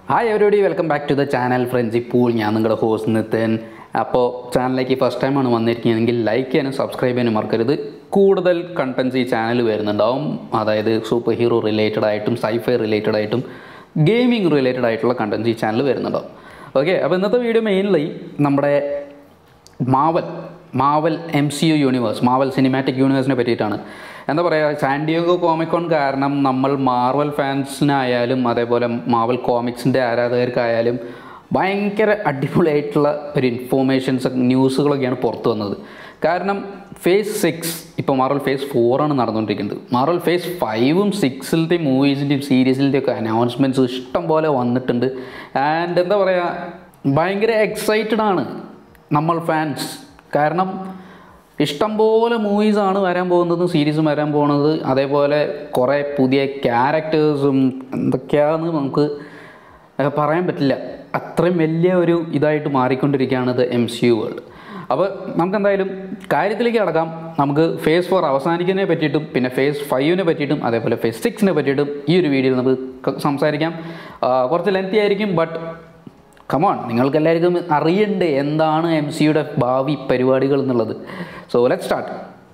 hi everybody welcome back to the channel friends ഇപ്പോൾ ഞാൻ നിങ്ങളുടെ ഹോസ്റ്റ് നിത്തൻ അപ്പോൾ ചാനലിലേക്ക് ഫസ്റ്റ് ടൈമാണ് വന്നിരിക്കുന്നതെങ്കിൽ ലൈക്ക് ചെയ്യാനും സബ്സ്ക്രൈബ് ചെയ്യാനും മറക്കരുത് കൂടുതൽ കണ്ടൻസ് ഈ ചാനൽ വരുന്നുണ്ടാവും അതായത് സൂപ്പർ ഹീറോ റിലേറ്റഡ് ആയിട്ടും സൈഫൈ റിലേറ്റഡ് ആയിട്ടും ഗെയിമിംഗ് റിലേറ്റഡ് ആയിട്ടുള്ള കണ്ടൻസ് ഈ ചാനൽ വരുന്നുണ്ടാവും ഓക്കെ അപ്പോൾ ഇന്നത്തെ വീഡിയോ മെയിൻലി നമ്മുടെ Marvel Marvel M C U universe Marvel cinematic യൂണിവേഴ്സിനെ പറ്റിയിട്ടാണ് എന്താ പറയുക സാൻഡിയോഗോ കോമിക്കോൺ കാരണം നമ്മൾ മാർവൽ ഫാൻസിനായാലും അതേപോലെ മാവൽ കോമിക്സിൻ്റെ ആരാധകർക്കായാലും ഭയങ്കര അടിപൊളിയായിട്ടുള്ള ഒരു ഇൻഫോർമേഷൻസ് ന്യൂസുകളൊക്കെയാണ് പുറത്തു വന്നത് കാരണം ഫേസ് സിക്സ് ഇപ്പോൾ മാർവൽ ഫേസ് ഫോറാണ് നടന്നുകൊണ്ടിരിക്കുന്നത് മാർവൽ ഫേസ് ഫൈവും സിക്സിലത്തെയും മൂവീസിൻ്റെയും സീരീസിൻ്റെയും ഒക്കെ അനൗൺസ്മെൻറ്റ്സ് ഇഷ്ടം പോലെ വന്നിട്ടുണ്ട് ആൻഡ് എന്താ പറയുക ഭയങ്കര എക്സൈറ്റഡ് ആണ് നമ്മൾ ഫാൻസ് കാരണം ഇഷ്ടംപോലെ മൂവീസാണ് വരാൻ പോകുന്നതും സീരീസും വരാൻ പോകുന്നത് അതേപോലെ കുറേ പുതിയ ക്യാരക്ടേഴ്സും എന്തൊക്കെയാണെന്ന് നമുക്ക് ഏഹ്, പറയാൻ പറ്റില്ല അത്രയും വലിയ ഒരു ഇതായിട്ട് മാറിക്കൊണ്ടിരിക്കുകയാണ് ഇത് എം സി യു വേൾഡ് അപ്പോൾ നമുക്ക് എന്തായാലും കാര്യത്തിലേക്ക് കടക്കാം നമുക്ക് ഫേസ് ഫോർ അവസാനിക്കുന്നതിനെ പറ്റിയിട്ടും പിന്നെ ഫേസ് ഫൈവിനെ പറ്റിയിട്ടും അതേപോലെ ഫേസ് സിക്സിനെ പറ്റിയിട്ടും ഈ ഒരു വീഡിയോയിൽ നമുക്ക് ക- സംസാരിക്കാം ആ, കുറച്ച് ലെങ്തി ആയിരിക്കും ബട്ട് കമോൺ നിങ്ങൾക്ക് എല്ലാവർക്കും അറിയണ്ടേ എന്താണ് എം സിയുടെ ഭാവി പരിപാടികൾ എന്നുള്ളത് സോ ലെറ്റ് സ്റ്റാർട്ട്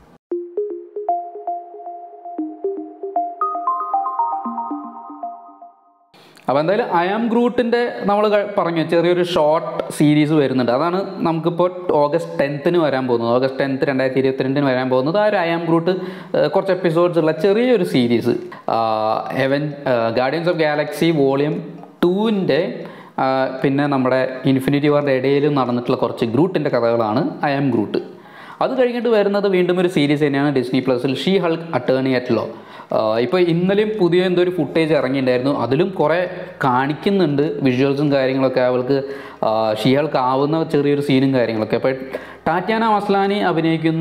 അപ്പോൾ എന്തായാലും ഐ ആം ഗ്രൂട്ടിൻ്റെ നമ്മൾ പറഞ്ഞു ചെറിയൊരു ഷോർട്ട് സീരീസ് വരുന്നുണ്ട് അതാണ് നമുക്കിപ്പോൾ ഓഗസ്റ്റ് ടെൻത്തിന് വരാൻ പോകുന്നത് ഓഗസ്റ്റ് ടെൻത്ത് രണ്ടായിരത്തി ഇരുപത്തിരണ്ടിന് വരാൻ പോകുന്നത് ആ ഒരു ഐ ആം ഗ്രൂട്ട് കുറച്ച് എപ്പിസോഡ്സ് ഉള്ള ചെറിയൊരു series even Guardians of Galaxy volume ടൂവിൻ്റെ പിന്നെ നമ്മുടെ ഇൻഫിനിറ്റി വാറിൻ്റെ ഇടയിലും നടന്നിട്ടുള്ള കുറച്ച് ഗ്രൂട്ടിൻ്റെ കഥകളാണ് ഐ ആം ഗ്രൂട്ട് അത് കഴിഞ്ഞിട്ട് വരുന്നത് വീണ്ടും ഒരു സീരീസ് തന്നെയാണ് ഡിസ്നി പ്ലസിൽ She Hulk attorney at law ഇപ്പോൾ ഇന്നലെയും പുതിയ എന്തോ ഒരു ഫുട്ടേജ് ഇറങ്ങിയിട്ടുണ്ടായിരുന്നു അതിലും കുറേ കാണിക്കുന്നുണ്ട് വിഷ്വൽസും കാര്യങ്ങളൊക്കെ അവൾക്ക് ഷീ ഹൾക്ക് ആവുന്ന ചെറിയൊരു സീനും കാര്യങ്ങളൊക്കെ അപ്പോൾ ടാറ്റ്യാന മസ്ലാനി അഭിനയിക്കുന്ന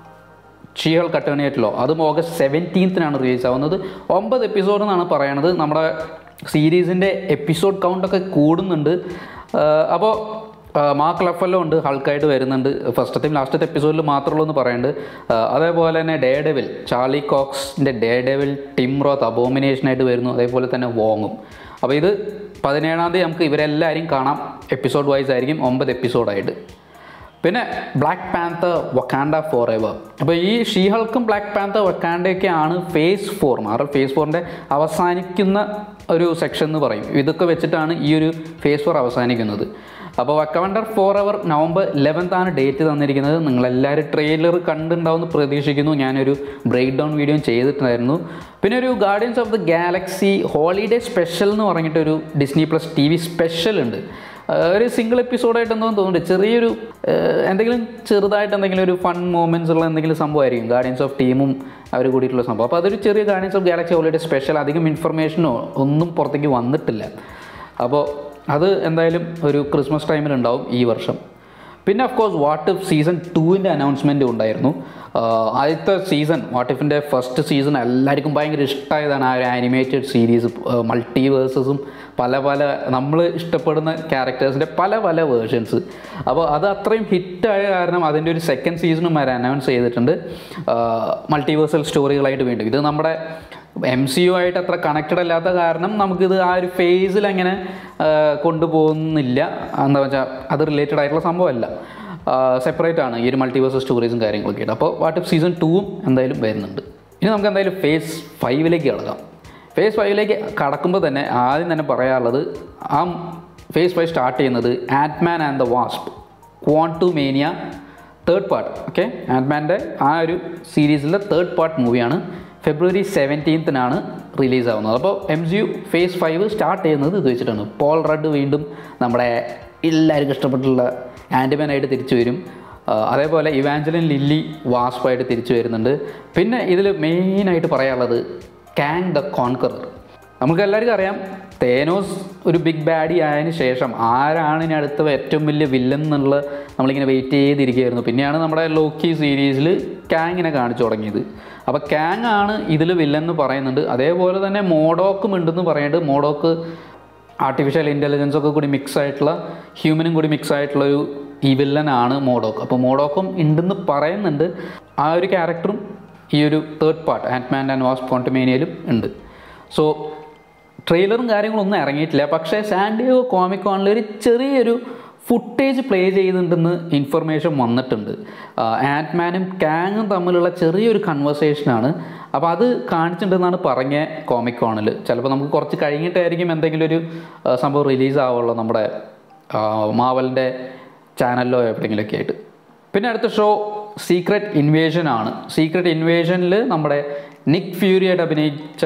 ഷീഹൾ കട്ടേണിയറ്റിലോ അതും ഓഗസ്റ്റ് സെവൻറ്റീൻത്തിനാണ് റിലീസ് ആവുന്നത് ഒമ്പത് എപ്പിസോഡ് എന്നാണ് പറയണത് നമ്മുടെ സീരീസിൻ്റെ എപ്പിസോഡ് കൗണ്ടൊക്കെ കൂടുന്നുണ്ട് അപ്പോൾ മാർക്ക് ലഫല്ലോ ഉണ്ട് ഹൾക്കായിട്ട് വരുന്നുണ്ട് ഫസ്റ്റത്തെയും ലാസ്റ്റത്തെ എപ്പിസോഡിൽ മാത്രമുള്ളൂ എന്ന് പറയുന്നുണ്ട് ആ, അതേപോലെ തന്നെ ഡേ ഡെവിൽ ചാർലി കോക്സിൻ്റെ ഡേ ഡെവിൽ ടിം റോത്ത് അബോമിനേഷനായിട്ട് വരുന്നു അതേപോലെ തന്നെ വോങ്ങും അപ്പോൾ ഇത് പതിനേഴാം തീയതി നമുക്ക് ഇവരെല്ലാവരെയും കാണാം എപ്പിസോഡ് വൈസ് ആയിരിക്കും ഒമ്പത് എപ്പിസോഡായിട്ട് പിന്നെ Black Panther Wakanda forever അപ്പോൾ ഈ ഷീഹൾക്കും ബ്ലാക്ക് പാന്തർ വക്കാൻഡയൊക്കെയാണ് ഫേസ് ഫോർ മാറൽ ഫേസ് ഫോറിൻ്റെ അവസാനിക്കുന്ന ഒരു സെക്ഷൻ എന്ന് പറയും ഇതൊക്കെ വെച്ചിട്ടാണ് ഈ ഒരു ഫേസ് ഫോർ അവസാനിക്കുന്നത് അപ്പോൾ വക്കവണ്ടർ ഫോർ അവർ നവംബർ ലെവൻത്താണ് ഡേറ്റ് തന്നിരിക്കുന്നത് നിങ്ങളെല്ലാവരും ട്രെയിലർ കണ്ടുണ്ടാവുമെന്ന് പ്രതീക്ഷിക്കുന്നു ഞാനൊരു ബ്രേക്ക് ഡൗൺ വീഡിയോ ചെയ്തിട്ടുണ്ടായിരുന്നു പിന്നെ ഒരു Guardians of the Galaxy holiday special എന്ന് പറഞ്ഞിട്ടൊരു Disney Plus T V special ഉണ്ട് ആഹ് ഒരു സിംഗിൾ എപ്പിസോഡായിട്ട് എന്തോ തോന്നുന്നുണ്ട് ചെറിയൊരു ആഹ് എന്തെങ്കിലും ചെറുതായിട്ട് എന്തെങ്കിലും ഒരു ഫൺ മൂമെൻറ്റ്സ് ഉള്ള എന്തെങ്കിലും സംഭവമായിരിക്കും ഗാർഡിയൻസ് ഓഫ് ടീമും അവർ കൂടിയിട്ടുള്ള സംഭവം അപ്പോൾ അതൊരു ചെറിയ Guardians of Galaxy already special അധികം ഇൻഫർമേഷനോ ഒന്നും പുറത്തേക്ക് വന്നിട്ടില്ല അപ്പോൾ അത് എന്തായാലും ഒരു ക്രിസ്മസ് ടൈമിലുണ്ടാവും ഈ വർഷം പിന്നെ of course What If season ടൂവിൻ്റെ അനൗൺസ്മെൻറ്റ് ഉണ്ടായിരുന്നു ആഹ് ആദ്യത്തെ സീസൺ വാട്ട് ഇഫിൻ്റെ ഫസ്റ്റ് സീസൺ എല്ലാവർക്കും ഭയങ്കര ഇഷ്ടമായതാണ് ആ ഒരു ആനിമേറ്റഡ് സീരീസ് മൾട്ടിവേഴ്സസും പല പല നമ്മൾ ഇഷ്ടപ്പെടുന്ന ക്യാരക്ടേഴ്സിൻ്റെ പല പല വേർഷൻസ് അപ്പോൾ അത് അത്രയും ഹിറ്റായ കാരണം അതിൻ്റെ ഒരു സെക്കൻഡ് സീസണും വരെ അനൗൺസ് ചെയ്തിട്ടുണ്ട് മൾട്ടിവേഴ്സൽ സ്റ്റോറികളായിട്ട് വീണ്ടും ഇത് നമ്മുടെ എം സി യു ആയിട്ട് അത്ര കണക്റ്റഡ് അല്ലാത്ത കാരണം നമുക്കിത് ആ ഒരു ഫേസിൽ അങ്ങനെ ആ, കൊണ്ടുപോകുന്നില്ല എന്താ വെച്ചാൽ അത് റിലേറ്റഡ് ആയിട്ടുള്ള സംഭവമല്ല സെപ്പറേറ്റ് ആണ് ഈ ഒരു മൾട്ടിവേഴ്സ് സ്റ്റോറീസും കാര്യങ്ങളൊക്കെ ആയിട്ട് അപ്പോൾ വാട്ട് ഇഫ് സീസൺ ടൂവും എന്തായാലും വരുന്നുണ്ട് ഇനി നമുക്ക് എന്തായാലും ഫേസ് ഫൈവിലേക്ക് കിടക്കാം ഫേസ് ഫൈവിലേക്ക് കടക്കുമ്പോൾ തന്നെ ആദ്യം തന്നെ പറയാനുള്ളത് ആ ഫേസ് ഫൈവ് സ്റ്റാർട്ട് ചെയ്യുന്നത് ആറ്റ്മാൻ ആൻഡ് ദ വാസ്പ് ക്വാണ്ടു തേർഡ് പാർട്ട് ഓക്കെ ആൻഡ്മാൻ്റെ ആ ഒരു സീരീസിലെ തേർഡ് പാർട്ട് മൂവിയാണ് ഫെബ്രുവരി സെവൻറ്റീൻത്തിനാണ് റിലീസ് ആവുന്നത് അപ്പോൾ M C U phase five start ചെയ്യുന്നത് ഇത് വെച്ചിട്ടാണ് പോൾ റഡ് വീണ്ടും നമ്മുടെ എല്ലാവർക്കും ഇഷ്ടപ്പെട്ടുള്ള ആൻഡ്മാനായിട്ട് തിരിച്ചു വരും ആ, അതേപോലെ ഇവാഞ്ചലിൻ ലില്ലി വാസ്പായിട്ട് തിരിച്ചു വരുന്നുണ്ട് പിന്നെ ഇതിൽ മെയിനായിട്ട് പറയാനുള്ളത് കാങ് ദ കോൺകറർ നമുക്ക് എല്ലാവർക്കും അറിയാം തേനോസ് ഒരു ബിഗ് ബാഡി ആയതിനു ശേഷം ആരാണ് ഇനി അടുത്ത ഏറ്റവും വലിയ വില്ലൻ എന്നുള്ള നമ്മളിങ്ങനെ വെയിറ്റ് ചെയ്തിരിക്കുകയായിരുന്നു പിന്നെയാണ് നമ്മുടെ ലോക്കി സീരീസിൽ കാങ്ങിനെ കാണിച്ചു തുടങ്ങിയത് അപ്പോൾ കാങ് ആണ് ഇതിൽ വില്ലൻ എന്ന് പറയുന്നുണ്ട് അതേപോലെ തന്നെ മോഡോക്കും ഉണ്ടെന്ന് പറയുന്നുണ്ട് മോഡോക്ക് ആർട്ടിഫിഷ്യൽ ഇൻ്റലിജൻസ് ഒക്കെ കൂടി മിക്സ് ആയിട്ടുള്ള ഹ്യൂമനും കൂടി മിക്സ് ആയിട്ടുള്ള ഒരു ഈ വില്ലനാണ് മോഡോക്ക് അപ്പോൾ മോഡോക്കും ഉണ്ടെന്ന് പറയുന്നുണ്ട് ആ ഒരു ക്യാരക്ടറും ഈ ഒരു third part Ant Man and Wasp കോണ്ടമേനിയയിലും ഉണ്ട് സോ ട്രെയിലറും കാര്യങ്ങളൊന്നും ഇറങ്ങിയിട്ടില്ല പക്ഷേ സാൻഡിയോ കോമിക് കോണിൽ ഒരു ചെറിയൊരു ഫുട്ടേജ് പ്ലേ ചെയ്യുന്നുണ്ടെന്ന് ഇൻഫർമേഷൻ വന്നിട്ടുണ്ട് ആൻറ്റ്മാനും കാങ്ങും തമ്മിലുള്ള ചെറിയൊരു കൺവെർസേഷനാണ് അപ്പോൾ അത് കാണിച്ചിട്ടുണ്ടെന്നാണ് പറഞ്ഞ കോമിക് കോണിൽ ചിലപ്പോൾ നമുക്ക് കുറച്ച് കഴിഞ്ഞിട്ടായിരിക്കും എന്തെങ്കിലും ഒരു ആ, സംഭവം റിലീസ് ആവുള്ളൂ നമ്മുടെ മാവലിൻ്റെ ചാനലിലോ എവിടെയെങ്കിലുമൊക്കെ ആയിട്ട് പിന്നെ അടുത്ത ഷോ സീക്രട്ട് ഇൻവേഷൻ ആണ് സീക്രട്ട് ഇൻവേഷനിൽ നമ്മുടെ നിക് ഫ്യൂരിയായിട്ട് അഭിനയിച്ച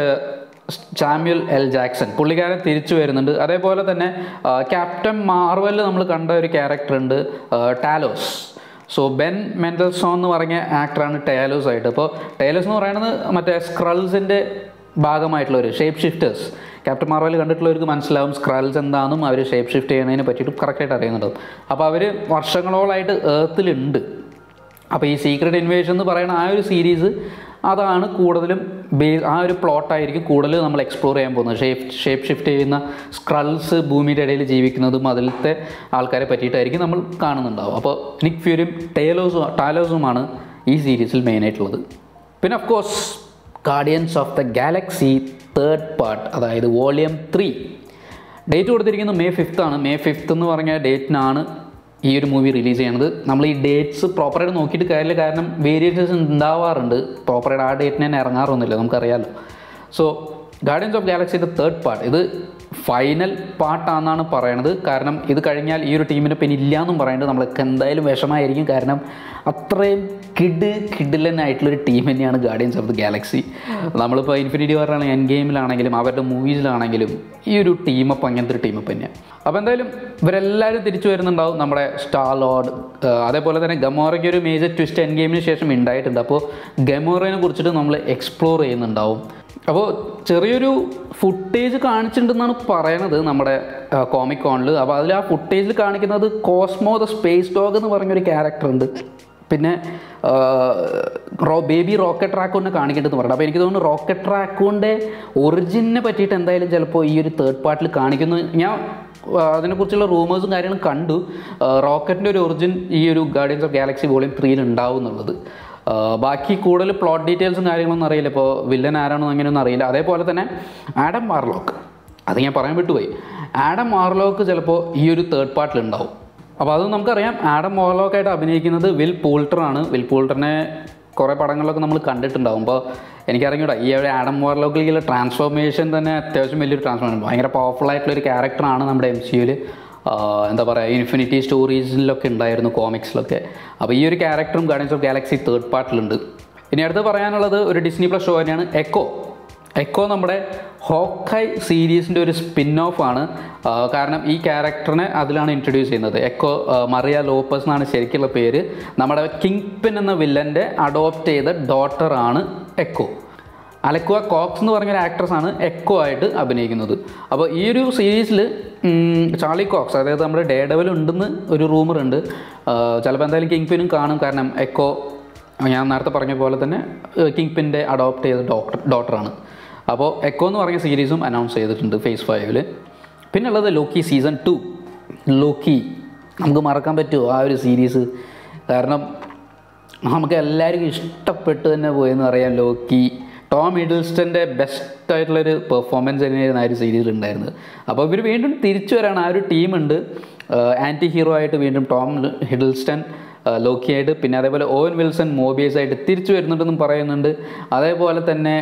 സാമ്യുൽ എൽ ജാക്സൺ പുള്ളിക്കാരൻ തിരിച്ചു വരുന്നുണ്ട് അതേപോലെ തന്നെ ക്യാപ്റ്റൻ മാർവലിൽ നമ്മൾ കണ്ട ഒരു ക്യാരക്ടർ ഉണ്ട് ആ, ടാലോസ് സോ ബെൻ മെൻഡൽസോൺ എന്ന് പറഞ്ഞ ആക്ടറാണ് ടേലോസ് ആയിട്ട് അപ്പോൾ ടേലോസ് എന്ന് പറയുന്നത് മറ്റേ സ്ക്രൾസിൻ്റെ ഭാഗമായിട്ടുള്ള ഒരു ഷേപ്പ് ഷിഫ്റ്റേഴ്സ് ക്യാപ്റ്റൻ മാർവൽ കണ്ടിട്ടുള്ളവർക്ക് മനസ്സിലാവും സ്ക്രൾസ് എന്താണെന്നും അവർ ഷേപ്പ് ഷിഫ്റ്റ് ചെയ്യുന്നതിനെ പറ്റിയിട്ട് കറക്റ്റായിട്ട് അറിയുന്നുണ്ടാവും അപ്പോൾ അവർ വർഷങ്ങളോളായിട്ട് ഏർത്തിലുണ്ട് അപ്പോൾ ഈ സീക്രട്ട് ഇൻവേഷൻ എന്ന് പറയുന്ന ആ ഒരു സീരീസ് അതാണ് കൂടുതലും ബേസ് ആ ഒരു പ്ലോട്ടായിരിക്കും കൂടുതൽ നമ്മൾ എക്സ്പ്ലോർ ചെയ്യാൻ പോകുന്നത് ഷേപ്പ് ഷേപ്പ് ഷിഫ്റ്റ് ചെയ്യുന്ന സ്ക്രൾസ് ഭൂമിയുടെ ഇടയിൽ ജീവിക്കുന്നതും അതിലത്തെ ആൾക്കാരെ പറ്റിയിട്ടായിരിക്കും നമ്മൾ കാണുന്നുണ്ടാവും അപ്പോൾ നിക് ഫ്യൂരും ടേലോസും ടാലോസുമാണ് ഈ സീരീസിൽ മെയിനായിട്ടുള്ളത് പിന്നെ of course Guardians of the Galaxy third part അതായത് വോളിയം ത്രീ ഡേറ്റ് കൊടുത്തിരിക്കുന്നത് മെയ് ഫിഫ്ത്ത് ആണ് മെയ് ഫിഫ്ത്ത് എന്ന് പറഞ്ഞ ഡേറ്റിനാണ് ഈ ഒരു മൂവി റിലീസ് ചെയ്യണത് നമ്മൾ ഈ ഡേറ്റ്സ് പ്രോപ്പറായിട്ട് നോക്കിയിട്ട് കാര്യമില്ല കാരണം വേരിയേഷൻസ് ഉണ്ടാവാറുണ്ട് പ്രോപ്പറായിട്ട് ആ ഡേറ്റിന് തന്നെ ഇറങ്ങാറൊന്നുമില്ല നമുക്കറിയാമല്ലോ സോ ഗാർഡിയൻസ് ഓഫ് ഗാലക്സിയുടെ തേർഡ് പാർട്ട് ഇത് ഫൈനൽ പാർട്ടാണെന്നാണ് പറയണത് കാരണം ഇത് കഴിഞ്ഞാൽ ഈ ഒരു ടീമിനെ പിന്നെ ഇല്ല എന്നും പറയുന്നത് നമ്മൾക്ക് എന്തായാലും വിഷമായിരിക്കും കാരണം അത്രയും കിഡ് കിഡിലനായിട്ടുള്ളൊരു ടീം തന്നെയാണ് ഗാർഡിയൻസ് ഓഫ് ദി ഗാലക്സി നമ്മളിപ്പോൾ ഇൻഫിനിറ്റി വാറിലാണ് എൻ ഗെയിമിലാണെങ്കിലും അവരുടെ മൂവീസിലാണെങ്കിലും ഈ ഒരു ടീമപ്പ് അങ്ങനത്തെ ഒരു ടീമപ്പ് തന്നെയാണ് അപ്പോൾ എന്തായാലും ഇവരെല്ലാവരും തിരിച്ചു വരുന്നുണ്ടാവും നമ്മുടെ സ്റ്റാർ ലോഡ് അതേപോലെ തന്നെ ഗമോറയ്ക്ക് ഒരു മേജർ ട്വിസ്റ്റ് എൻ ഗെയിമിന് ശേഷം ഉണ്ടായിട്ടുണ്ട് അപ്പോൾ ഗമോറയെ കുറിച്ചിട്ട് നമ്മൾ എക്സ്പ്ലോർ ചെയ്യുന്നുണ്ടാവും അപ്പോൾ ചെറിയൊരു ഫുട്ടേജ് കാണിച്ചിട്ടുണ്ടെന്നാണ് പറയണത് നമ്മുടെ കോമിക് കോണിൽ അപ്പോൾ അതിൽ ആ ഫുട്ടേജിൽ കാണിക്കുന്നത് കോസ്മോ ദ സ്പേസ് ഡോഗ് എന്ന് പറഞ്ഞൊരു ക്യാരക്ടർ ഉണ്ട് പിന്നെ റോ ബേബി റോക്കറ്റ് റാക്കൂണിനെ കാണിക്കേണ്ടതെന്ന് പറഞ്ഞു അപ്പോൾ എനിക്ക് തോന്നുന്നു റോക്കറ്റ് റാക്കൂണിൻ്റെ ഒറിജിനെ പറ്റിയിട്ട് എന്തായാലും ചിലപ്പോൾ ഈ ഒരു തേർഡ് പാർട്ടിൽ കാണിക്കുന്നു ഞാൻ ആ, അതിനെക്കുറിച്ചുള്ള റൂമേഴ്സും കാര്യങ്ങളും കണ്ടു റോക്കറ്റിൻ്റെ ഒരു ഒറിജിൻ ഈ ഒരു ഗാർഡിയൻസ് ഓഫ് ഗാലക്സി വോളിയം ത്രീയിൽ ഉണ്ടാവും എന്നുള്ളത് ആ, ബാക്കി കൂടുതൽ പ്ലോട്ട് ഡീറ്റെയിൽസും കാര്യങ്ങളൊന്നും അറിയില്ല ഇപ്പോൾ വില്ലൻ ആരാണെന്ന് അങ്ങനെയൊന്നും അറിയില്ല അതേപോലെ തന്നെ ആഡം മാർലോക്ക് അത് ഞാൻ പറയാൻ വിട്ടുപോയി ആഡം മാർലോക്ക് ചിലപ്പോൾ ഈ ഒരു തേർഡ് പാർട്ടിൽ ഉണ്ടാവും അപ്പോൾ അത് നമുക്കറിയാം ആഡം മോർലോക്കായിട്ട് അഭിനയിക്കുന്നത് വിൽ പൂൾട്ടറാണ് വിൽ പൂൾട്ടറിനെ കുറേ പടങ്ങളിലൊക്കെ നമ്മൾ കണ്ടിട്ടുണ്ടാവും അപ്പോൾ എനിക്കറിഞ്ഞൂടാ ഈ ഒരു ആഡം മോർലോക്കിലേക്കുള്ള ട്രാൻസ്ഫോർമേഷൻ തന്നെ അത്യാവശ്യം വലിയൊരു ട്രാൻസ്ഫോർമേഷൻ ഭയങ്കര പവർഫുൾ ആയിട്ടുള്ള ഒരു ക്യാരക്ടറാണ് നമ്മുടെ എം സി യുവിൽ എന്താ പറയുക ഇൻഫിനിറ്റി സ്റ്റോറീസിലൊക്കെ ഉണ്ടായിരുന്നു കോമിക്സിലൊക്കെ അപ്പോൾ ഈ ഒരു ക്യാരക്ടറും ഗാർഡിയൻസ് ഓഫ് ഗാലക്സി തേർഡ് പാർട്ടിലുണ്ട് ഇനി അടുത്ത് പറയാനുള്ളത് ഒരു ഡിസ്നി പ്ലസ് ഷോ തന്നെയാണ് എക്കോ എക്കോ നമ്മുടെ ഹോക്കൈ സീരീസിൻ്റെ ഒരു സ്പിൻ ഓഫ് ആണ് ആ, കാരണം ഈ ക്യാരക്ടറിനെ അതിലാണ് ഇൻട്രൊഡ്യൂസ് ചെയ്യുന്നത് എക്കോ ആ, മറിയ ലോപ്പസ് എന്നാണ് ശരിക്കുള്ള പേര് നമ്മുടെ കിങ് പിൻ എന്ന വില്ലൻ്റെ അഡോപ്റ്റ് ചെയ്ത ഡോട്ടറാണ് എക്കോ അലക്കുവ കോക്സ് എന്ന് പറഞ്ഞൊരു ആക്ട്രസ് ആണ് എക്കോ ആയിട്ട് അഭിനയിക്കുന്നത് അപ്പോൾ ഈ ഒരു സീരീസിൽ ചാർലി കോക്സ് അതായത് നമ്മുടെ ഡേ ഡെവൽ ഉണ്ടെന്ന് ഒരു റൂമർ ഉണ്ട് ചിലപ്പോൾ എന്തായാലും കിങ് പിനും കാണും കാരണം എക്കോ ഞാൻ നേരത്തെ പറഞ്ഞ പോലെ തന്നെ കിങ് പിൻ്റെ അഡോപ്റ്റ് ചെയ്ത ഡോക്ടർ ഡോട്ടറാണ് അപ്പോൾ എക്കോ എന്ന് പറഞ്ഞ സീരീസും അനൗൺസ് ചെയ്തിട്ടുണ്ട് ഫേസ് ഫൈവിൽ പിന്നെ ഉള്ളത് ലോക്കി സീസൺ ടു ലോക്കി നമുക്ക് മറക്കാൻ പറ്റുമോ ആ ഒരു സീരീസ് കാരണം നമുക്ക് എല്ലാവർക്കും ഇഷ്ടപ്പെട്ട് തന്നെ പോയെന്ന് പറയാം ലോക്കി ടോം ഹിഡിൽസ്റ്റൻ്റെ ബെസ്റ്റ് ആയിട്ടുള്ളൊരു പെർഫോമൻസ് തന്നെയായിരുന്നു ആ ഒരു സീരീസിൽ ഉണ്ടായിരുന്നത് അപ്പോൾ ഇവർ വീണ്ടും തിരിച്ചു വരാണ് ആ ഒരു ടീമുണ്ട് ആൻറ്റി ഹീറോ ആയിട്ട് വീണ്ടും ടോം ഹിഡിൽസ്റ്റൺ ലോക്കിയായിട്ട് പിന്നെ അതേപോലെ ഓവൻ വിൽസൺ മോബിയസ് ആയിട്ട് തിരിച്ചു വരുന്നുണ്ടെന്നും പറയുന്നുണ്ട് അതേപോലെ തന്നെ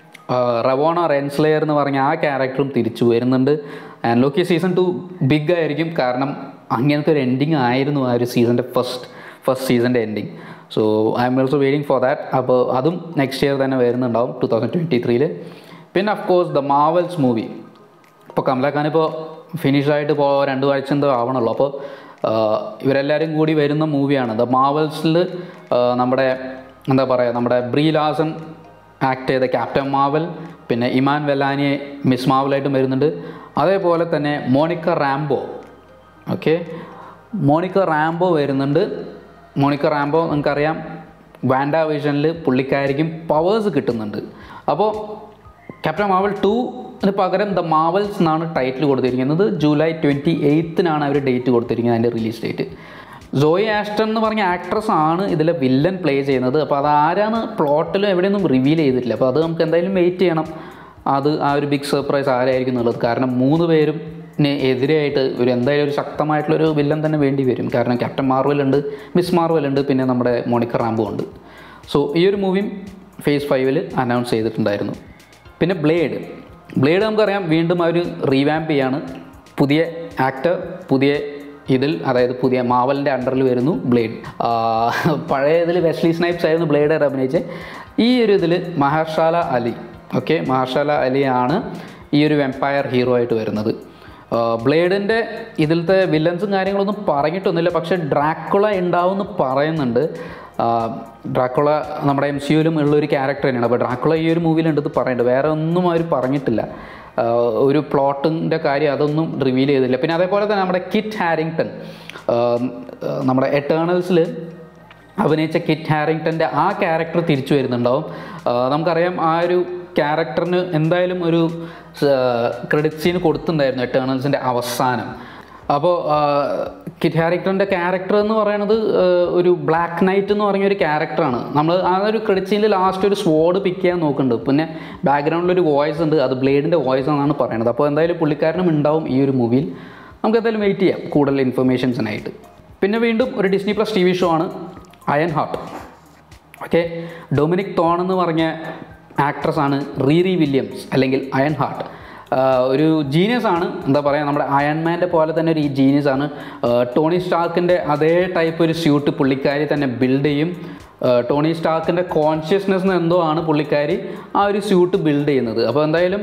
റവോണ റെൻസ്ലെയർ എന്ന് പറഞ്ഞ ആ ക്യാരക്ടറും തിരിച്ചു വരുന്നുണ്ട് and Loki season two big ആയിരിക്കും കാരണം അങ്ങനത്തെ ഒരു എൻഡിങ് ആയിരുന്നു ആ ഒരു സീസണിൻ്റെ ഫസ്റ്റ് ഫസ്റ്റ് സീസണിൻ്റെ ending so I'm also waiting for that അപ്പോൾ അതും നെക്സ്റ്റ് ഇയർ തന്നെ വരുന്നുണ്ടാവും ടു തൗസൻഡ് ട്വൻറ്റി ത്രീയിൽ പിന്നെ of course the Marvels movie ഇപ്പോൾ കമലഖാൻ ഇപ്പോൾ ഫിനിഷായിട്ട് ഇപ്പോൾ രണ്ട് ആഴ്ച എന്തോ ആവണല്ലോ അപ്പോൾ ഇവരെല്ലാവരും കൂടി വരുന്ന മൂവിയാണ് ദ മാവൽസിൽ നമ്മുടെ എന്താ പറയുക നമ്മുടെ ബ്രീ ലാസൻ ആക്ട് ചെയ്ത ക്യാപ്റ്റൻ മാവൽ പിന്നെ ഇമാൻ വെലാനിയെ മിസ് മാവലായിട്ടും വരുന്നുണ്ട് അതേപോലെ തന്നെ Monica Rambeau okay Monica Rambeau വരുന്നുണ്ട് മോണിക്ക റാംബോ നിങ്ങൾക്കറിയാം വാൻഡ വിഷനിൽ പുള്ളിക്കാരിക്കും പവേഴ്സ് കിട്ടുന്നുണ്ട് അപ്പോൾ ക്യാപ്റ്റൻ മാവൽ ടൂന് പകരം ദ മാവൽസ് എന്നാണ് ടൈറ്റിൽ കൊടുത്തിരിക്കുന്നത് ജൂലൈ ട്വൻറ്റി എയ്ത്തിനാണ് അവർ ഡേറ്റ് കൊടുത്തിരിക്കുന്നത് അതിൻ്റെ റിലീസ് ഡേറ്റ് സോയി ആസ്റ്റൺ എന്ന് പറഞ്ഞ ആക്ട്രസ് ആണ് ഇതിലെ വില്ലൻ പ്ലേ ചെയ്യുന്നത് അപ്പോൾ അത് ആരാന്ന് പ്ലോട്ടിലും എവിടെയൊന്നും റിവീൽ ചെയ്തിട്ടില്ല അപ്പോൾ അത് നമുക്ക് എന്തായാലും വെയിറ്റ് ചെയ്യണം അത് ആ ഒരു ബിഗ് സർപ്രൈസ് ആരായിരിക്കും എന്നുള്ളത് കാരണം മൂന്ന് പേരും ന് എതിരായിട്ട് ഒരു എന്തായാലും ഒരു ശക്തമായിട്ടുള്ളൊരു വില്ലൻ തന്നെ വേണ്ടി വരും കാരണം ക്യാപ്റ്റൻ മാർവൽ ഉണ്ട് മിസ് മാർവൽ ഉണ്ട് പിന്നെ നമ്മുടെ മോണിക്ക റാംബോ ഉണ്ട് സോ ഈ ഒരു മൂവിയും ഫേസ് ഫൈവിൽ അനൗൺസ് ചെയ്തിട്ടുണ്ടായിരുന്നു പിന്നെ ബ്ലേഡ് ബ്ലേഡ് നമുക്കറിയാം വീണ്ടും അവർ റീവാമ്പ് ചെയ്യാണ് പുതിയ ആക്ടർ പുതിയ ഇതിൽ അതായത് പുതിയ മാവലിൻ്റെ അണ്ടറിൽ വരുന്നു ബ്ലേഡ് പഴയ ഇതിൽ വെസ്ലി സ്നൈപ്സ് ആയിരുന്നു ബ്ലേഡ് അഭിനയിച്ച് ഈ ഒരു ഇതിൽ മഹർഷാല അലി ഓക്കെ മഹർഷാല അലിയാണ് ഈ ഒരു വെമ്പയർ ഹീറോ ആയിട്ട് വരുന്നത് ബ്ലേഡിൻ്റെ ഇതിലത്തെ വില്ലൻസും കാര്യങ്ങളൊന്നും പറഞ്ഞിട്ടൊന്നുമില്ല പക്ഷേ ഡ്രാക്കുള ഉണ്ടാവുമെന്ന് പറയുന്നുണ്ട് ഡ്രാക്കുള നമ്മുടെ എം സി യുവിലും ഉള്ളൊരു ക്യാരക്ടർ തന്നെയാണ് അപ്പോൾ ഡ്രാക്കുള ഈ ഒരു മൂവിയിലുണ്ടെന്ന് പറയുന്നുണ്ട് വേറെ ഒന്നും അവർ പറഞ്ഞിട്ടില്ല ആഹ് ഒരു പ്ലോട്ടിൻ്റെ കാര്യം അതൊന്നും റിവീൽ ചെയ്തില്ല പിന്നെ അതേപോലെ തന്നെ നമ്മുടെ കിറ്റ് ഹാരിങ്ടൺ ആഹ് നമ്മുടെ എറ്റേണൽസിൽ അഭിനയിച്ച കിറ്റ് ഹാരിങ്ടൻ്റെ ആ ക്യാരക്ടർ തിരിച്ചു വരുന്നുണ്ടാവും ആഹ് നമുക്കറിയാം ആ ഒരു ക്യാരക്ടറിന് എന്തായാലും ഒരു ക്രെഡിറ്റ് സീൻ കൊടുത്തിട്ടുണ്ടായിരുന്നു എറ്റേണൽസിൻ്റെ അവസാനം അപ്പോൾ കിറ്റ് ഹാരിക്ടറിൻ്റെ ക്യാരക്ടർ എന്ന് പറയുന്നത് ആഹ് ഒരു ബ്ലാക്ക് നൈറ്റ് എന്ന് പറഞ്ഞ ഒരു ക്യാരക്ടറാണ് നമ്മൾ ആ ഒരു ക്രെഡിറ്റ് സീനിൽ ലാസ്റ്റ് ഒരു സ്വോർഡ് പിക്ക് ചെയ്യാൻ നോക്കുന്നുണ്ട് പിന്നെ ബാക്ക്ഗ്രൗണ്ടിൽ ഒരു വോയിസ് ഉണ്ട് അത് ബ്ലേഡിൻ്റെ വോയിസ് എന്നാണ് പറയുന്നത് അപ്പോൾ എന്തായാലും പുള്ളിക്കാരനും ഉണ്ടാവും ഈ ഒരു മൂവിയിൽ നമുക്ക് എന്തായാലും വെയിറ്റ് ചെയ്യാം കൂടുതൽ ഇൻഫർമേഷൻസിനായിട്ട് പിന്നെ വീണ്ടും ഒരു Disney Plus T V show ആണ് Iron Heart okay Dominique Thorne എന്ന് പറഞ്ഞ ആക്ട്രസ് ആണ് റീറി വില്യംസ് അല്ലെങ്കിൽ അയൺ ഹാർട്ട് ഒരു ജീനിയസ് ആണ് എന്താ പറയുക നമ്മുടെ അയൺമാൻ്റെ പോലെ തന്നെ ഒരു ജീനിയസ് ആണ് ആഹ് ടോണി സ്റ്റാർക്കിൻ്റെ അതേ ടൈപ്പ് ഒരു സ്യൂട്ട് പുള്ളിക്കാരി തന്നെ ബിൽഡ് ചെയ്യും ആഹ് ടോണി സ്റ്റാർക്കിൻ്റെ കോൺഷ്യസ്നെസ് എന്തോ ആണ് പുള്ളിക്കാരി ആ ഒരു സ്യൂട്ട് ബിൽഡ് ചെയ്യുന്നത് അപ്പോൾ എന്തായാലും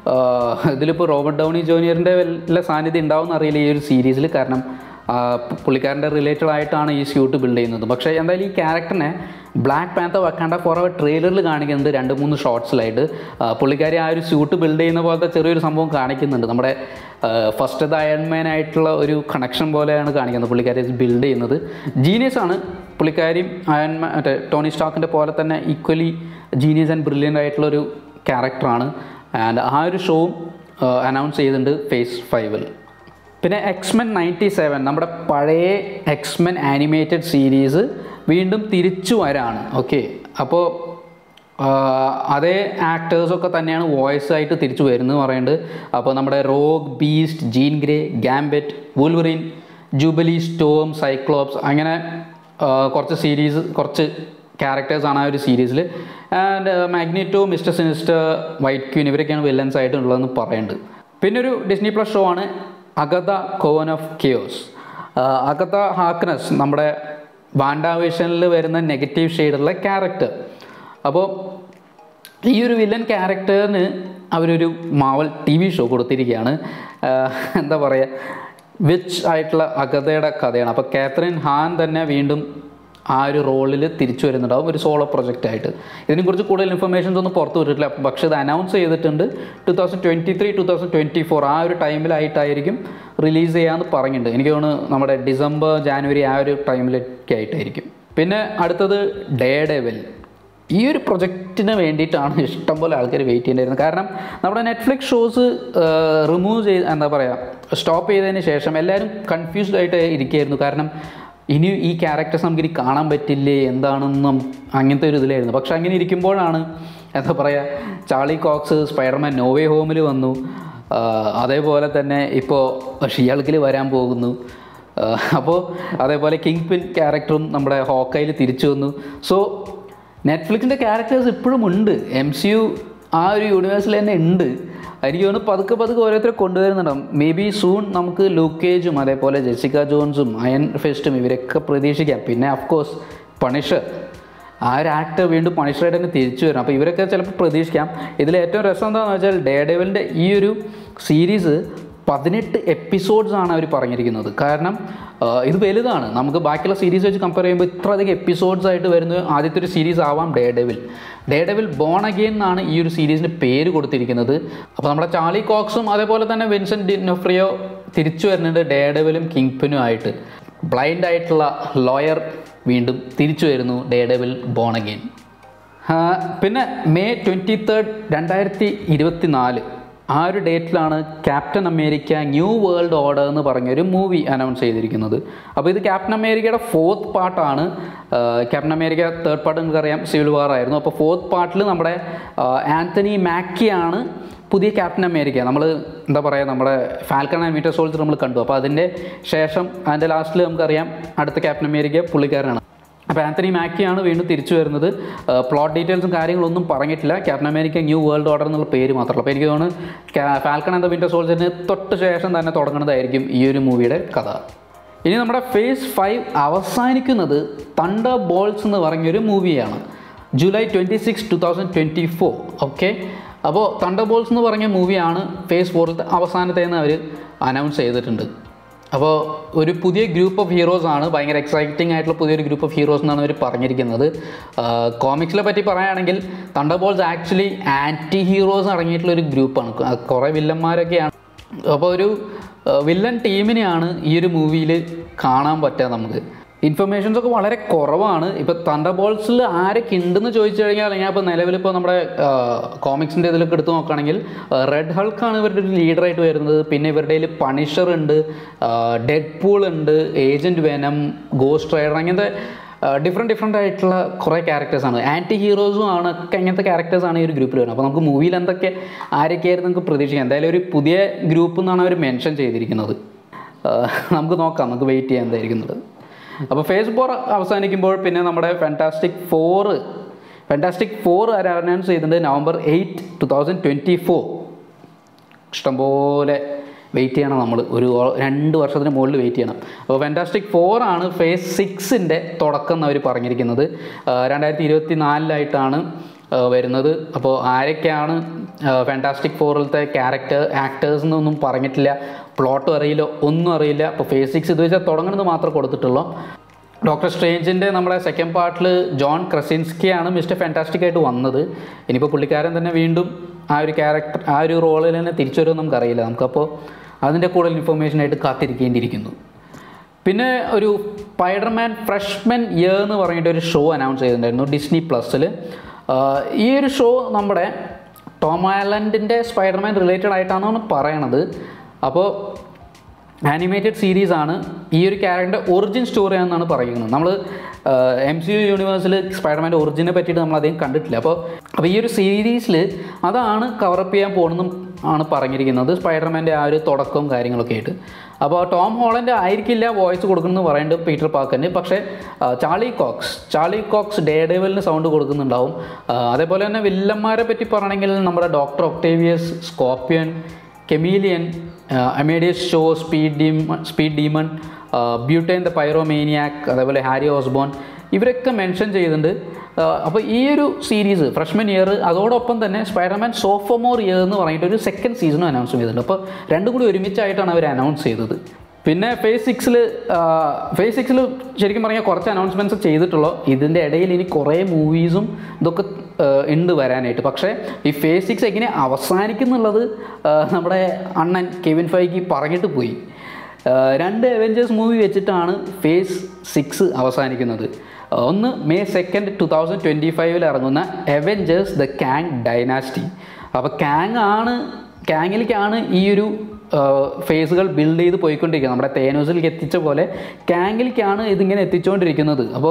ആഹ് ഇതിലിപ്പോൾ റോബർട്ട് ഡൗണി ജൂനിയറിൻ്റെ വല്ല സാന്നിധ്യം ഉണ്ടാവും എന്നറിയില്ല ഈ ഒരു സീരീസിൽ കാരണം ആ, പു- പുള്ളിക്കാരൻ്റെ റിലേറ്റഡ് ആയിട്ടാണ് ഈ സ്യൂട്ട് ബിൽഡ് ചെയ്യുന്നത് പക്ഷേ എന്തായാലും ഈ ക്യാരക്ടറിനെ ബ്ലാക്ക് പാന്തർ വക്കാണ്ട ഫോർ അവർ ട്രെയിലറിൽ കാണിക്കുന്നുണ്ട് രണ്ട് മൂന്ന് ഷോർട്സിലായിട്ട് ആ, പുള്ളിക്കാരി ആ ഒരു സ്യൂട്ട് ബിൽഡ് ചെയ്യുന്ന പോലത്തെ ചെറിയൊരു സംഭവം കാണിക്കുന്നുണ്ട് നമ്മുടെ ഫസ്റ്റ് അയൺമാൻ ആയിട്ടുള്ള ഒരു കണക്ഷൻ പോലെയാണ് കാണിക്കുന്നത് പുള്ളിക്കാരി ബിൽഡ് ചെയ്യുന്നത് ജീനിയസ് ആണ് പുള്ളിക്കാരിയും അയൺമാൻ മറ്റേ ടോണി സ്റ്റാക്കിൻ്റെ പോലെ തന്നെ ഈക്വലി ജീനിയസ് ആൻഡ് ബ്രില്യൻ്റ് ആയിട്ടുള്ള ഒരു ക്യാരക്ടറാണ് ആൻഡ് ആ ഒരു ഷോവും അനൗൺസ് ചെയ്തിട്ടുണ്ട് ഫേസ് ഫൈവിൽ പിന്നെ എക്സ്മെൻ നയൻറ്റി സെവൻ നമ്മുടെ പഴയ എക്സ്മെൻ ആനിമേറ്റഡ് സീരീസ് വീണ്ടും തിരിച്ചു വരാണ് ഓക്കെ അപ്പോൾ അതേ ആക്ടേഴ്സൊക്കെ തന്നെയാണ് വോയിസ് ആയിട്ട് തിരിച്ചു വരുന്നത് പറയുന്നുണ്ട് അപ്പോൾ നമ്മുടെ Rogue Beast Jean Grey Gambit Wolverine Jubilee Storm Cyclops അങ്ങനെ ആ, കുറച്ച് സീരീസ് കുറച്ച് ക്യാരക്ടേഴ്സാണ് ആ ഒരു സീരീസിൽ and Magneto Mister Sinister White Queen ഇവരൊക്കെയാണ് വില്ലൻസ് ആയിട്ടുള്ളതെന്ന് പറയുന്നുണ്ട് പിന്നെ ഒരു ഡിസ്നി പ്ലസ് ഷോ ആണ് Agatha Coven of Chaos Agatha Harkness നമ്മുടെ വാൻഡാവേഷനിൽ വരുന്ന നെഗറ്റീവ് ഷെയ്ഡുള്ള ക്യാരക്ടർ അപ്പോൾ ഈ ഒരു വില്ലൻ ക്യാരക്ടറിന് അവരൊരു മാവൽ ടി വി ഷോ കൊടുത്തിരിക്കുകയാണ് ആഹ് എന്താ പറയുക വിച്ച് ആയിട്ടുള്ള അഗതയുടെ കഥയാണ് അപ്പോൾ കാത്രിൻ ഹാൻ തന്നെ വീണ്ടും ആ ഒരു റോളിൽ തിരിച്ചു വരുന്നുണ്ടാവും ഒരു സോളോ പ്രൊജക്റ്റ് ആയിട്ട് ഇതിനെക്കുറിച്ച് കൂടുതൽ ഇൻഫർമേഷൻസ് ഒന്നും പുറത്തു വിട്ടിട്ടില്ല പക്ഷേ ഇത് അനൗൺസ് ചെയ്തിട്ടുണ്ട് two thousand twenty three two thousand twenty four ആ ഒരു ടൈമിലായിട്ടായിരിക്കും റിലീസ് ചെയ്യാമെന്ന് പറഞ്ഞിട്ടുണ്ട് എനിക്ക് തോന്നുന്നു നമ്മുടെ ഡിസംബർ ജാനുവരി ആ ഒരു ടൈമിലൊക്കെ ആയിട്ടായിരിക്കും പിന്നെ അടുത്തത് ഡേ ഡെവൽ ഈ ഒരു പ്രൊജക്റ്റിന് വേണ്ടിയിട്ടാണ് ഇഷ്ടംപോലെ ആൾക്കാർ വെയിറ്റ് ചെയ്യേണ്ടിയിരുന്നത് കാരണം നമ്മുടെ നെറ്റ്ഫ്ലിക്സ് ഷോസ് റിമൂവ് ചെയ്ത് എന്താ പറയുക സ്റ്റോപ്പ് ചെയ്തതിന് ശേഷം എല്ലാവരും കൺഫ്യൂസ്ഡ് ആയിട്ട് ഇരിക്കുകയായിരുന്നു കാരണം ഇനി ഈ ക്യാരക്ടേഴ്സ് നമുക്ക് ഇനി കാണാൻ പറ്റില്ലേ എന്താണെന്നും അങ്ങനത്തെ ഒരു ഇതിലായിരുന്നു പക്ഷെ അങ്ങനെ ഇരിക്കുമ്പോഴാണ് എന്താ പറയുക ചാർലി കോക്സ് സ്പൈഡർമാൻ നോവേ ഹോമിൽ വന്നു ആ, അതേപോലെ തന്നെ ഇപ്പോൾ ഷിയാൾക്കിൽ വരാൻ പോകുന്നു അപ്പോൾ അതേപോലെ കിങ് പിൻ ക്യാരക്ടറും നമ്മുടെ ഹോക്കയിൽ തിരിച്ചു വന്നു സോ നെറ്റ്ഫ്ലിക്സിൻ്റെ ക്യാരക്ടേഴ്സ് ഇപ്പോഴും ഉണ്ട് എം സി യു ആ ഒരു യൂണിവേഴ്സിൽ തന്നെ ഉണ്ട് എനിക്ക് തോന്നുന്നു പതുക്കെ പതുക്കെ ഓരോരുത്തരെ കൊണ്ടുവരുന്നുണ്ടാവും മേ ബി സൂൺ നമുക്ക് ലൂക്കേജും അതേപോലെ ജെസിക്ക ജോൺസും അയൺ ഫെസ്റ്റും ഇവരൊക്കെ പ്രതീക്ഷിക്കാം പിന്നെ അഫ്കോഴ്സ് പണിഷർ ആ ഒരു ആക്ടർ വീണ്ടും പണിഷറായിട്ട് തന്നെ തിരിച്ചു വരും അപ്പോൾ ഇവരൊക്കെ ചിലപ്പോൾ പ്രതീക്ഷിക്കാം ഇതിൽ ഏറ്റവും രസം എന്താണെന്ന് വെച്ചാൽ ഡേ ഡെവലിൻ്റെ ഈ ഒരു സീരീസ് പതിനെട്ട് എപ്പിസോഡ്സ് ആണ് അവർ പറഞ്ഞിരിക്കുന്നത് കാരണം ആ, ഇത് വലുതാണ് നമുക്ക് ബാക്കിയുള്ള സീരീസ് വെച്ച് കമ്പയർ ചെയ്യുമ്പോൾ ഇത്ര അധികം എപ്പിസോഡ്സ് ആയിട്ട് വരുന്ന ആദ്യത്തെ ഒരു സീരീസ് ആവാം Daredevil Daredevil born again എന്നാണ് ഈ ഒരു സീരീസിന് പേര് കൊടുത്തിരിക്കുന്നത് അപ്പോൾ നമ്മുടെ ചാർലി കോക്സും അതേപോലെ തന്നെ വിൻസെൻറ്റ് ഡിനോഫ്രിയോ തിരിച്ചു വരുന്നുണ്ട് ഡേ ഡെവിലും കിങ്പിനും ആയിട്ട് ബ്ലൈൻഡ് ആയിട്ടുള്ള ലോയർ വീണ്ടും തിരിച്ചു വരുന്നു ഡേ ഡെവിൽ ബോൺ അഗെയിൻ ആ, പിന്നെ മെയ് ട്വൻറ്റി തേർഡ് രണ്ടായിരത്തി ഇരുപത്തി നാല് ആ ഒരു ഡേറ്റിലാണ് Captain America New World Order എന്ന് പറഞ്ഞൊരു മൂവി അനൗൺസ് ചെയ്തിരിക്കുന്നത് അപ്പോൾ ഇത് ക്യാപ്റ്റൻ അമേരിക്കയുടെ ഫോർത്ത് പാർട്ടാണ് ക്യാപ്റ്റൻ അമേരിക്ക തേർഡ് പാർട്ട് നിങ്ങൾക്കറിയാം സിവിൽ വാർ ആയിരുന്നു അപ്പോൾ ഫോർത്ത് പാർട്ടിൽ നമ്മുടെ ആ, ആന്റണി മാക്കിയാണ് പുതിയ ക്യാപ്റ്റൻ അമേരിക്ക നമ്മൾ എന്താ പറയുക നമ്മുടെ ഫാൽക്കൺ ആൻഡ് മീറ്റർ സോൾജർ നമ്മൾ കണ്ടു അപ്പോൾ അതിൻ്റെ ശേഷം അതിൻ്റെ ലാസ്റ്റിൽ നമുക്കറിയാം അടുത്ത ക്യാപ്റ്റൻ അമേരിക്ക പുള്ളിക്കാരനാണ് അപ്പോൾ ആന്റണി മാക്കിയാണ് വീണ്ടും തിരിച്ചു വരുന്നത് പ്ലോട്ട് ഡീറ്റെയിൽസും കാര്യങ്ങളൊന്നും പറഞ്ഞിട്ടില്ല Captain America New World Order എന്നുള്ള പേര് മാത്രമല്ല അപ്പോൾ എനിക്ക് തോന്നുന്നു ഫാൽക്കൺ ആൻഡ് വിൻറ്റർ സോൾജറിന് തൊട്ട് ശേഷം തന്നെ തുടങ്ങുന്നതായിരിക്കും ഈ ഒരു മൂവിയുടെ കഥ ഇനി നമ്മുടെ ഫേസ് ഫൈവ് അവസാനിക്കുന്നത് തണ്ടർ ബോൾസ് എന്ന് പറഞ്ഞൊരു മൂവിയാണ് July twenty six two thousand twenty four okay അപ്പോൾ തണ്ടർ ബോൾസ് എന്ന് പറഞ്ഞ മൂവിയാണ് ഫേസ് ഫോറിലത്തെ അവസാനത്തേന്ന് അവർ അനൗൺസ് ചെയ്തിട്ടുണ്ട് അപ്പോൾ ഒരു പുതിയ ഗ്രൂപ്പ് ഓഫ് ഹീറോസ് ആണ് ഭയങ്കര എക്സൈറ്റിംഗ് ആയിട്ടുള്ള പുതിയൊരു ഗ്രൂപ്പ് ഓഫ് ഹീറോസ് എന്നാണ് അവർ പറഞ്ഞിരിക്കുന്നത് കോമിക്സിനെ പറ്റി പറയുകയാണെങ്കിൽ Thunderbolts actually antiheroes അടങ്ങിയിട്ടുള്ള ഒരു ഗ്രൂപ്പാണ് കുറേ വില്ലന്മാരൊക്കെയാണ് അപ്പോൾ ഒരു വില്ലൻ ടീമിനെയാണ് ഈ ഒരു മൂവിയിൽ കാണാൻ പറ്റുക നമുക്ക് ഇൻഫർമേഷൻസ് ഒക്കെ വളരെ കുറവാണ് ഇപ്പോൾ തണ്ടർ ബോൾസിൽ ആരൊക്കെ ഉണ്ടെന്ന് ചോദിച്ചു കഴിഞ്ഞാൽ ഞാൻ ഇപ്പോൾ നിലവിലിപ്പോൾ നമ്മുടെ കോമിക്സിൻ്റെ ഇതിലൊക്കെ എടുത്ത് നോക്കുകയാണെങ്കിൽ റെഡ് ഹൾക്കാണ് ഇവരുടെ ഒരു ലീഡറായിട്ട് വരുന്നത് പിന്നെ ഇവരുടെ കയ്യിൽ പണിഷർ ഉണ്ട് ഡെഡ് പൂൾ ഉണ്ട് ഏജൻറ്റ് വെനം ഗോസ്റ്റ് റൈഡർ അങ്ങനത്തെ ഡിഫറെൻറ്റ് ഡിഫറെൻ്റ് ആയിട്ടുള്ള കുറേ ക്യാരക്ടേഴ്സാണ് ആൻറ്റി ഹീറോസും ആണ് ഒക്കെ അങ്ങനത്തെ ക്യാരക്ടേഴ്സാണ് ഈ ഒരു ഗ്രൂപ്പിൽ വരുന്നത് അപ്പോൾ നമുക്ക് മൂവിയിൽ എന്തൊക്കെ ആരൊക്കെയായിരുന്നു നമുക്ക് പ്രതീക്ഷിക്കാം എന്തായാലും ഒരു പുതിയ ഗ്രൂപ്പ് എന്നാണ് അവർ മെൻഷൻ ചെയ്തിരിക്കുന്നത് ആ, നമുക്ക് നോക്കാം നമുക്ക് വെയിറ്റ് ചെയ്യാൻ എന്തായിരിക്കുന്നത് അപ്പോൾ ഫേസ് ഫോർ അവസാനിക്കുമ്പോൾ പിന്നെ നമ്മുടെ Fantastic Four Fantastic Four announce ചെയ്തിട്ടുണ്ട് November eight two thousand twenty four ഇഷ്ടംപോലെ വെയിറ്റ് ചെയ്യണം നമ്മൾ ഒരു ഓ- രണ്ട് വർഷത്തിന് മുകളിൽ വെയിറ്റ് ചെയ്യണം അപ്പോൾ ഫാൻറ്റാസ്റ്റിക് ഫോർ ആണ് ഫേസ് സിക്സിൻ്റെ തുടക്കം എന്ന് അവർ പറഞ്ഞിരിക്കുന്നത് ആ, രണ്ടായിരത്തി ഇരുപത്തി നാലിലായിട്ടാണ് ആ, വരുന്നത് അപ്പോൾ ആരൊക്കെയാണ് ഫാൻറ്റാസ്റ്റിക് ഫോറിലത്തെ ക്യാരക്ടർ ആക്ടേഴ്സ് എന്നൊന്നും പറഞ്ഞിട്ടില്ല പ്ലോട്ടും അറിയില്ല ഒന്നും അറിയില്ല അപ്പോൾ ഫേസ് സിക്സ് ഇത് വെച്ചാൽ തുടങ്ങുന്നത് മാത്രമേ കൊടുത്തിട്ടുള്ളൂ ഡോക്ടർ സ്ട്രേഞ്ചിൻ്റെ നമ്മുടെ സെക്കൻഡ് പാർട്ടിൽ ജോൺ ക്രസിൻസ്കിയാണ് മിസ്റ്റർ ഫാൻറ്റാസ്റ്റിക് ആയിട്ട് വന്നത് ഇനിയിപ്പോൾ പുള്ളിക്കാരൻ തന്നെ വീണ്ടും ആ ഒരു ക്യാരക്ടർ ആ ഒരു റോളിൽ തന്നെ തിരിച്ചു വരുമെന്ന് നമുക്കറിയില്ല നമുക്കപ്പോൾ അതിൻ്റെ കൂടുതൽ ഇൻഫർമേഷൻ ആയിട്ട് കാത്തിരിക്കേണ്ടിയിരിക്കുന്നു പിന്നെ ഒരു സ്പൈഡർമാൻ ഫ്രഷ്മെൻ ഇയർ എന്ന് പറഞ്ഞിട്ട് ഒരു ഷോ അനൗൺസ് ചെയ്തിട്ടുണ്ടായിരുന്നു ഡിസ്നി പ്ലസ്സിൽ ഈ ഒരു ഷോ നമ്മുടെ ടോം ആലൻഡിൻ്റെ സ്പൈഡർമാൻ റിലേറ്റഡ് ആയിട്ടാണെന്നാണ് പറയണത് അപ്പോൾ ആനിമേറ്റഡ് സീരീസ് ആണ് ഈ ഒരു ക്യാരക്ടറിൻ്റെ ഒറിജിൻ സ്റ്റോറി ആണെന്നാണ് പറയുന്നത് നമ്മൾ എം സി യു യൂണിവേഴ്സിൽ സ്പൈഡർമാൻ്റെ ഒറിജിനെ പറ്റിയിട്ട് നമ്മൾ അധികം കണ്ടിട്ടില്ല അപ്പോൾ അപ്പോൾ ഈ ഒരു സീരീസിൽ അതാണ് കവറപ്പ് ചെയ്യാൻ പോകണമെന്നും ആണ് പറഞ്ഞിരിക്കുന്നത് സ്പൈഡർമാൻ്റെ ആ ഒരു തുടക്കവും കാര്യങ്ങളൊക്കെ ആയിട്ട് അപ്പോൾ ടോം ഹോളൻ്റെ ആയിരിക്കില്ല വോയിസ് കൊടുക്കുന്നത് പറയുന്നുണ്ട് പീറ്റർ പാക്കന് പക്ഷേ ആ, ചാർലി കോക്സ് ചാർലി കോക്സ് ഡേ ഡേവലിന് സൗണ്ട് കൊടുക്കുന്നുണ്ടാവും ആ, അതേപോലെ തന്നെ വില്ലന്മാരെ പറ്റി പറയണമെങ്കിൽ നമ്മുടെ Doctor Octavius Scorpion Chameleon Amadeus Cho Speed Demon Speed Demon Butane the Pyromaniac അതേപോലെ ഹാരി ഓസ്ബോൺ ഇവരൊക്കെ മെൻഷൻ ചെയ്തിട്ടുണ്ട് അപ്പോൾ ഈ ഒരു സീരീസ് ഫ്രഷ്മൻ ഇയർ അതോടൊപ്പം തന്നെ സ്പൈഡർമാൻ സോഫോമോർ ഇയർ എന്ന് പറഞ്ഞിട്ട് ഒരു സെക്കൻഡ് സീസണും അനൗൺസ് ചെയ്തിട്ടുണ്ട് അപ്പോൾ രണ്ടും കൂടി ഒരുമിച്ചായിട്ടാണ് അവർ അനൗൺസ് ചെയ്തത് പിന്നെ ഫേസ് സിക്സിൽ ഫേസ് സിക്സിൽ ശരിക്കും പറഞ്ഞാൽ കുറച്ച് അനൗൺസ്മെൻറ്റ്സ് ചെയ്തിട്ടുള്ളൂ ഇതിൻ്റെ ഇടയിൽ ഇനി കുറേ മൂവീസും ഇതൊക്കെ ആ, ഉണ്ട് വരാനായിട്ട് പക്ഷേ ഈ ഫേസ് സിക്സ് എങ്ങനെ അവസാനിക്കുന്നുള്ളത് ആ, നമ്മുടെ അണ്ണൻ കെവിൻ ഫൈക്ക് പറഞ്ഞിട്ട് പോയി ആ, രണ്ട് അവെഞ്ചേഴ്സ് മൂവി വെച്ചിട്ടാണ് ഫേസ് സിക്സ് അവസാനിക്കുന്നത് ആ, ഒന്ന് May second two thousand twenty ഫൈവിൽ ഇറങ്ങുന്ന അവെഞ്ചേഴ്സ് ദ കാങ് ഡൈനാസ്റ്റി അപ്പോൾ കാങ് ആണ് കാങ്ങിലേക്കാണ് ഈ ഒരു ഫേസുകൾ ബിൽഡ് ചെയ്ത് പോയിക്കൊണ്ടിരിക്കുന്നത് നമ്മുടെ തേനോസിലേക്ക് എത്തിച്ച പോലെ കാങ്കിലേക്കാണ് ഇതിങ്ങനെ എത്തിച്ചുകൊണ്ടിരിക്കുന്നത് അപ്പോൾ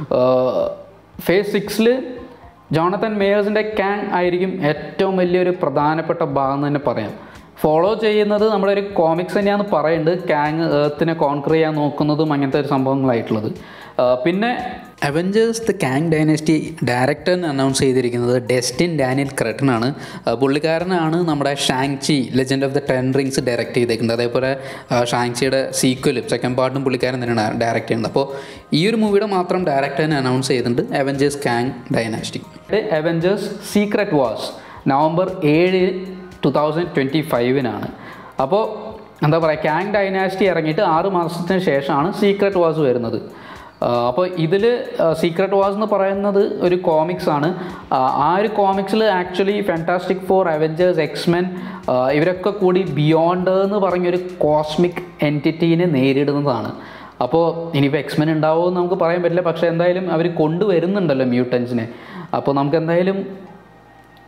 ഫേസ് സിക്സിൽ ജോണത്തൻ മേയേഴ്സിൻ്റെ കാങ് ആയിരിക്കും ഏറ്റവും വലിയൊരു പ്രധാനപ്പെട്ട ഭാഗം എന്ന് തന്നെ പറയാം ഫോളോ ചെയ്യുന്നത് നമ്മുടെ ഒരു കോമിക്സ് തന്നെയാണെന്ന് പറയുന്നുണ്ട് കാങ് ഏർത്തിനെ കോൺക്രീ ചെയ്യാൻ നോക്കുന്നതും അങ്ങനത്തെ ഒരു സംഭവങ്ങളായിട്ടുള്ളത് ആ, പിന്നെ അവഞ്ചേഴ്സ് ദ കാങ് ഡൈനസ്റ്റി ഡയറക്ടറിന് അനൗൺസ് ചെയ്തിരിക്കുന്നത് ഡെസ്റ്റിൻ ഡാനിയൽ ക്രെട്ടനാണ് ആ, പുള്ളിക്കാരനാണ് നമ്മുടെ Shang Chi legend of the ten rings direct ചെയ്തേക്കുന്നത് അതേപോലെ ആ, ഷാങ്ചിയുടെ സീക്വലും സെക്കൻഡ് പാർട്ടും പുള്ളിക്കാരൻ തന്നെയാണ് ഡയറക്റ്റ് ചെയ്യുന്നത് അപ്പോൾ ഈ ഒരു മൂവിയുടെ മാത്രം ഡയറക്ടറിനെ അനൗൺസ് ചെയ്തിട്ടുണ്ട് Avengers Kang Dynasty Avengers Secret Wars November ഏഴ് ടു തൗസൻഡ് ട്വൻറ്റി ഫൈവിനാണ് അപ്പോൾ എന്താ പറയുക കാങ് ഡൈനാസ്റ്റി ഇറങ്ങിയിട്ട് ആറ് മാസത്തിന് ശേഷമാണ് സീക്രട്ട് വാസ് വരുന്നത് അപ്പോൾ ഇതിൽ സീക്രട്ട് വാസ് എന്ന് പറയുന്നത് ഒരു കോമിക്സ് ആണ് ആ, ആ ഒരു കോമിക്സിൽ actually Fantastic Four Avengers X Men ഇവരൊക്കെ കൂടി ബിയോണ്ട് എന്ന് പറഞ്ഞൊരു കോസ്മിക് എൻറ്റിറ്റീനെ നേരിടുന്നതാണ് അപ്പോൾ ഇനിയിപ്പോൾ എക്സ്മെൻ ഉണ്ടാവുമോ എന്ന് നമുക്ക് പറയാൻ പറ്റില്ല പക്ഷേ എന്തായാലും അവർ കൊണ്ടുവരുന്നുണ്ടല്ലോ മ്യൂട്ടൻസിനെ അപ്പോൾ നമുക്ക് എന്തായാലും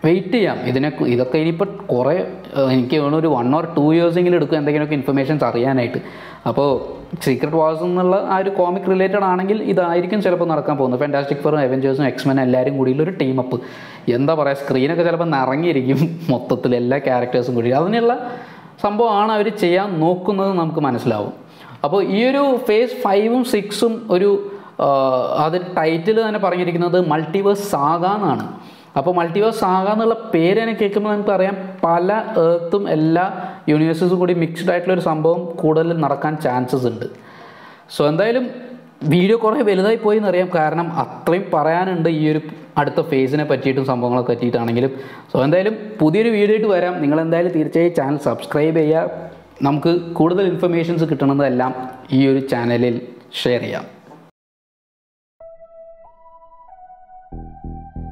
വെയിറ്റ് ചെയ്യാം ഇതിനെ കു- ഇതൊക്കെ ഇനിയിപ്പോൾ കുറേ ഏഹ്, എനിക്ക് തോന്നുന്നു ഒരു വൺ ഓർ ടു ഇയേഴ്സെങ്കിലും എടുക്കും എന്തെങ്കിലുമൊക്കെ ഇൻഫർമേഷൻസ് അറിയാനായിട്ട് അപ്പോൾ സീക്രട്ട് വാഴ്സ് എന്നുള്ള ആ ഒരു കോമിക് റിലേറ്റഡ് ആണെങ്കിൽ ഇതായിരിക്കും ചിലപ്പോൾ നടക്കാൻ പോകുന്നത് ഫാൻറ്റാസ്റ്റിക് ഫോറും അവഞ്ചേഴ്സും എക്സ്മെൻ എല്ലാവരും കൂടിയുള്ള ഒരു ടീം അപ്പ് എന്താ പറയുക സ്ക്രീനൊക്കെ ചിലപ്പോൾ നിറങ്ങിയിരിക്കും മൊത്തത്തിൽ എല്ലാ ക്യാരക്ടേഴ്സും കൂടി അതിനുള്ള സംഭവമാണ് അവർ ചെയ്യാൻ നോക്കുന്നത് നമുക്ക് മനസ്സിലാവും അപ്പോൾ ഈ ഒരു ഫേസ് ഫൈവും സിക്സും ഒരു ആഹ്, അതിന് ടൈറ്റിൽ തന്നെ പറഞ്ഞിരിക്കുന്നത് മൾട്ടിവേഴ്സ് സാഗ എന്നാണ് അപ്പോൾ മൾട്ടിവേഴ്സ് സാഗ എന്നുള്ള പേര് തന്നെ കേൾക്കുമ്പോൾ നമുക്ക് അറിയാം പല ഏർത്തും എല്ലാ യൂണിവേഴ്സസും കൂടി മിക്സ്ഡ് ആയിട്ടുള്ള ഒരു സംഭവം കൂടുതൽ നടക്കാൻ ചാൻസസ് ഉണ്ട് സോ എന്തായാലും വീഡിയോ കുറേ വലുതായി പോയി എന്നറിയാം കാരണം അത്രയും പറയാനുണ്ട് ഈ ഒരു അടുത്ത ഫേസിനെ പറ്റിയിട്ടും സംഭവങ്ങളെ പറ്റിയിട്ടാണെങ്കിലും സോ എന്തായാലും പുതിയൊരു വീഡിയോ ആയിട്ട് വരാം നിങ്ങൾ എന്തായാലും തീർച്ചയായും ചാനൽ സബ്സ്ക്രൈബ് ചെയ്യുക നമുക്ക് കൂടുതൽ ഇൻഫർമേഷൻസ് കിട്ടണതെല്ലാം ഈ ഒരു ചാനലിൽ ഷെയർ ചെയ്യാം